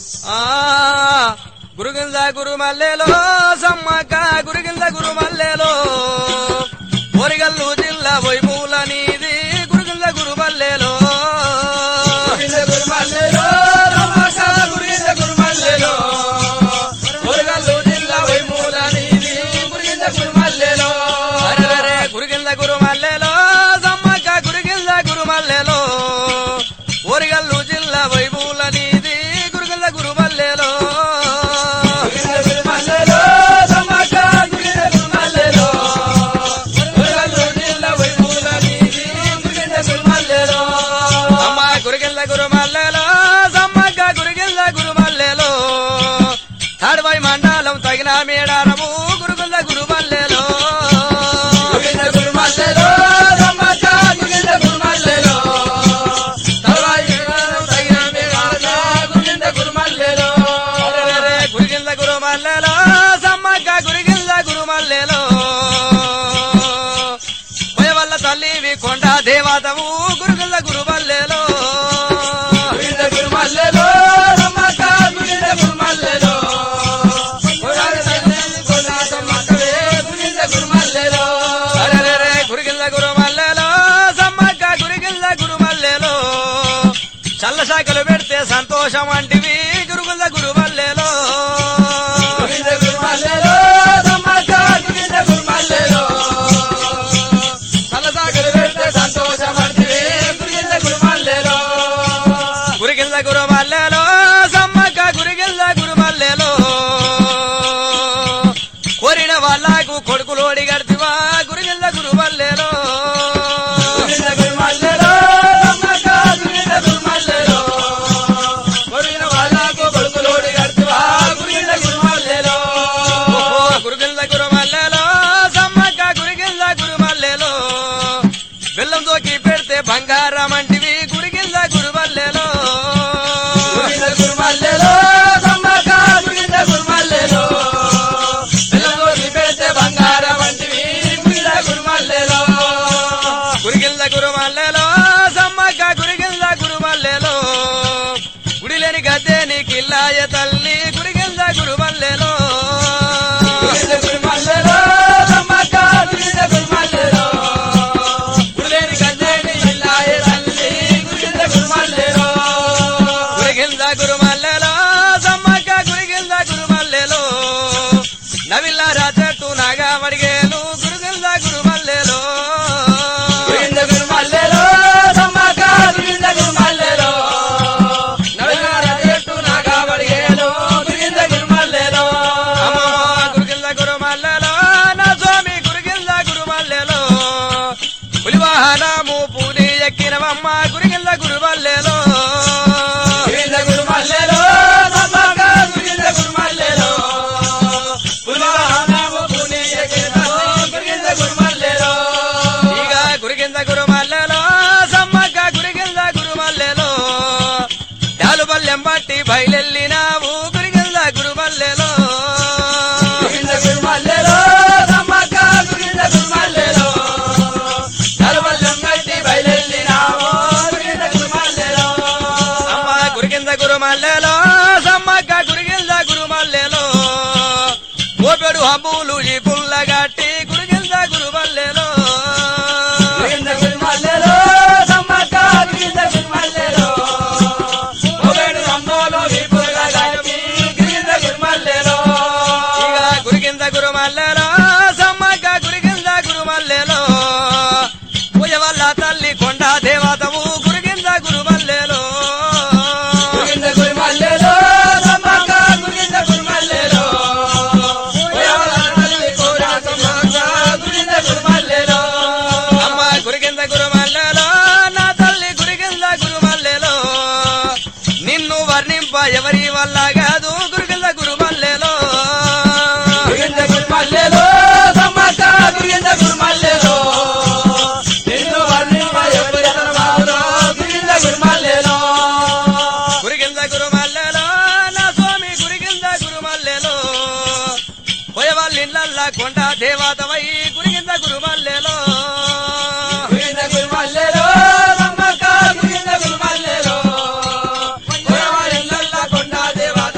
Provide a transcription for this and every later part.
ఆ గురుగింద గురు మల్లెలో సమ్మక్క గురుగింద గురు మల్లెలో ఓరిగల్లు జిల్లా వైమూల నీది గురుగింద గురు మల్లెలో గురుగింద గురుమల్లెలో రమక గురుగింద గురుమల్లెలో మురుగల్లు జిల్లా వైమూల నీది గురుగింద గురుమల్లెలో అరెరెరె గురుగింద గురు మల్లెలో సమ్మక్క గురుగింద గురు మల్లెలో ఓరిగల్లు జిల్లా వైమూల నీది గురుగింద గురు మల్లెలో గురుగింద గురుమల్లెలో రమక గురుగింద గురుమల్లెలో మురుగల్లు జిల్లా వైమూల నీది గురుగింద గురుమల్లెలో అమ్మ గురిగిల్ల గురు మల్లెలో సమ్మక్క గురిగిల్ల గురు మల్లెలో తాడుపై మండలం తగిన మేడారము గురుగుల్ల గురు మల్లెలో గురుగింద గురుమల్లెలో రమక గురుగింద గురుమల్లెలో తలవాయి తగిన మేఘాల గురుగింద గురుమల్లెలో అరెరెరె గురిగిల్ల గురు మల్లెలో సమ్మక్క గురిగిల్ల గురు మల్లెలో వల్ల తల్లివి కొండ దేవతవు గురుగుల్ల గురు మల్లెలో గురుగింద గురుమల్లెలో రమక గురుగింద గురుమల్లెలో కొడాలి తల్లి కొడాలి మక్కవే గురుగింద గురుమల్లెలో అరెరెరె గురిగిల్ల గురు మల్లెలో సమ్మక్క గురిగిల్ల గురు మల్లెలో చల్ల శాఖలు పెడితే సంతోషం అంటివి గురుగుల్ల గురు మల్లెలో గురుగింద గురుమల్లెలో రమక గురుగింద గురుమల్లెలో తలసాగలు పెడితే సంతోషమంటివే గురుగింద గురుమల్లెలో గురిగిల్ల గురు మల్లెలో సమ్మక్క గురిగిల్ల గురు మల్లెలో కోరిన వాళ్ళకు కొడుకులోడి గడితివా గురిగిల్ల గురు మల్లెలో గురుగింద గురుమల్లెలో రమక గురుగింద గురుమల్లెలో కొరిగిన వాళ్ళకు కొడుకులోడి గడుతువా గురుగింద గురుమల్లెలో ఓహో, గురుగిల్ల గురు మల్లెలో సమ్మక్క గురిగిల్ల గురు మల్లెలో బెల్లం తోకి పెడితే బంగారం అంటివి గురిగిల్ల గురు మల్లెలో గురుగింద గురుమల్లెలో రమక గురుగింద గురుమల్లెలో పిల్లగోరి పెడితే బంగారం వంటివి గురుగింద గురుమల్లెలో గురిగిల్ల గురు మల్లెలో సమ్మక్క గురిగిల్ల గురు మల్లెలో గుడిలేని గద్దె నీకిల్లాయ తల్లి గురిగిల్ల గురు మల్లెలో గురుగింద గురుమల్లెలో రమక గురుగింద గురుమల్లెలో గురులేని గంజేని ఇల్లాయ తల్లి గురుగింద గురుమల్లెలో గురిగిల్ల గురు మల్లెలో సమ్మక్క గురిగిల్ల గురు మల్లెలో నవిల్లారా చెట్టు నాగా మడిగేలు గురుగిల్ల గురు మల్లెలో గురుగింద గురుమల్లెలో రమక గురుగింద గురుమల్లెలో నవీనార చెట్టు నాగాబడిగేలో గురుగింద గురుమల్లెలో అమ్మో, గురుగిల్ల గురు మల్లెలో నా స్వామి గురుగిల్ల గురు మల్లెలో పులివాహనము పూని ఎక్కినవమ్మ గురిగిల్ల గురు మల్లెలో గురుగింద గురుమల్లెలో రమక గురుగింద గురుమల్లెలో పులివాహనము పుని ఎగిరినో గురుగింద గురుమల్లెలో ఇక గురిగింద గురు మల్లెలో సమ్మక్క గురిగిల్ల గురు మల్లెలో డాలు పల్లెం బట్టి బయలెళ్ళినావు గురిగిల్ల గురు మల్లెలో గురుగింద గురుమల్లెలో రమక గురుగింద గురుమల్లెలో నలువల్లం గట్టి బయలెళ్ళినావో గురుగింద గురుమల్లెలో అమ్మ గురిగింద గురు మల్లెలో సమ్మక్క గురిగిల్ల గురు మల్లెలో ఓపెడు హబ్బులు ఈ పుల్లగట్టి గురిగిల్ల గురు మల్లెలో గురుగింద గురుమల్లెలో రమక గురుగింద గురుమల్లెలో ఒకడు అమ్మోలో వీపులుగా గడిపి గురుగింద గురుమల్లెలో ఇక గురిగింద గురు మల్లెలో సమ్మక్క గురిగింద గురు మల్లెలో పూజ వల్ల తల్లి కొండ దేవతవు గురిగింద గురు మల్లెలో గురుగింద గురుమల్లెలో రమక గురుగింద గురుమల్లెలో ఉయ్యాల తల్లి కోరాసమ్మ గురుగింద గురుమల్లెలో అమ్మ గురిగింద గురు మల్లెలో నా తల్లి గురిగింద గురు మల్లెలో నిన్ను వర్ణింప ఎవరి వల్ల కాదు గురిగింద గురు మల్లెలో గురుగింద గురుమల్లెలో రమక గురుగింద గురుమల్లెలో నిన్ను వర్ణింప ఎప్పుడెతన మావులో గురుగింద గురుమల్లెలో గురిగింద గురు మల్లెలో నా స్వామి గురిగింద గురు మల్లెలో పోయవాళ్ళ కొండ దేవతవై గురిగింద గురు మల్లెలో గురుగింద గురుమల్లెలో రమక గురుగింద గురుమల్లెలో కొండ దేవత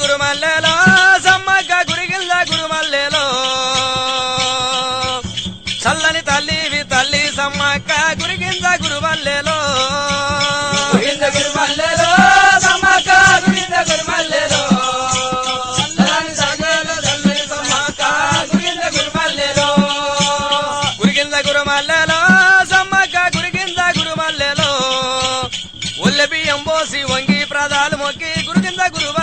గురుమల్లెలో సమ్మక్క గురిగింద గురుమల్లెలో చల్లని తల్లివి తల్లి సమ్మక్క గురిగింద గురుమల్లెలో గురింద గురుమల్లెలో సమ్మక్క గురింద గురుమల్లెలో చల్లని సగల చల్లని సమ్మక్క గురింద గురుమల్లెలో గురిగింద గురుమల్లెలో సమ్మక్క గురిగింద గురుమల్లెలో ఒల్లె బియ్యం పోసి వంగి ప్రదాలు మొక్కి గురిగింద గురువ